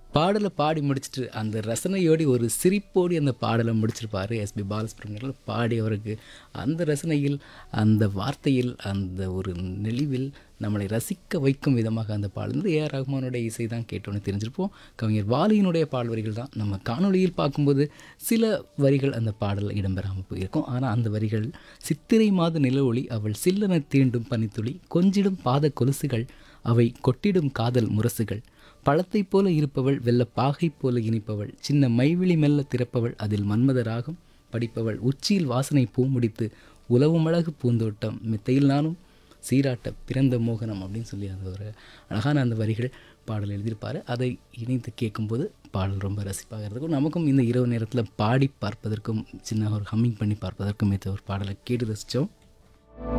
பாடலை பாடி முடிச்சுட்டு அந்த ரசனையோடு ஒரு சிரிப்போடு அந்த பாடலை முடிச்சிருப்பார் எஸ்பி பாலசுப்ரமணியன் பாடி அவருக்கு அந்த ரசனையில் அந்த வார்த்தையில் அந்த ஒரு நெளிவில் நம்மளை ரசிக்க வைக்கும் விதமாக அந்த பாடல் வந்து ஏஆர் ரஹ்மானுடைய இசை தான் கேட்டோன்னு தெரிஞ்சிருப்போம் கவிஞர் வாலியினுடைய பாடல் வரிகள் தான் நம்ம காணொளியில் பார்க்கும்போது சில வரிகள் அந்த பாடலில் இடம்பெறாமல் போயிருக்கும் ஆனால் அந்த வரிகள் சித்திரை மாத நிலவொளி அவள் சில்லென தீண்டும் பனித்துளி கொஞ்சிடும் பாத கொலுசுகள் அவை கொட்டிடும் காதல் முரசுகள் பழத்தைப் போல இருப்பவள் வெள்ள பாகைப் போல இனிப்பவள் சின்ன மைவிழி மெல்ல திறப்பவள் அதில் மன்மத ராகம் படிப்பவள் உச்சியில் வாசனை பூ முடித்து உலவும் அழகு பூந்தோட்டம் மெத்தையில் நானும் சீராட்ட பிறந்த மோகனம் அப்படின்னு சொல்லி அந்த ஒரு அழகான அந்த வரிகள் பாடல் எழுதியிருப்பார் அதை இணைத்து கேட்கும்போது பாடல் ரொம்ப ரசிப்பாக இருக்கும் நமக்கும் இந்த இரவு நேரத்தில் பாடி பார்ப்பதற்கும் சின்ன ஒரு ஹம்மிங் பண்ணி பார்ப்பதற்கும் ஏற்ற ஒரு பாடலை கேட்டு ரசித்தோம்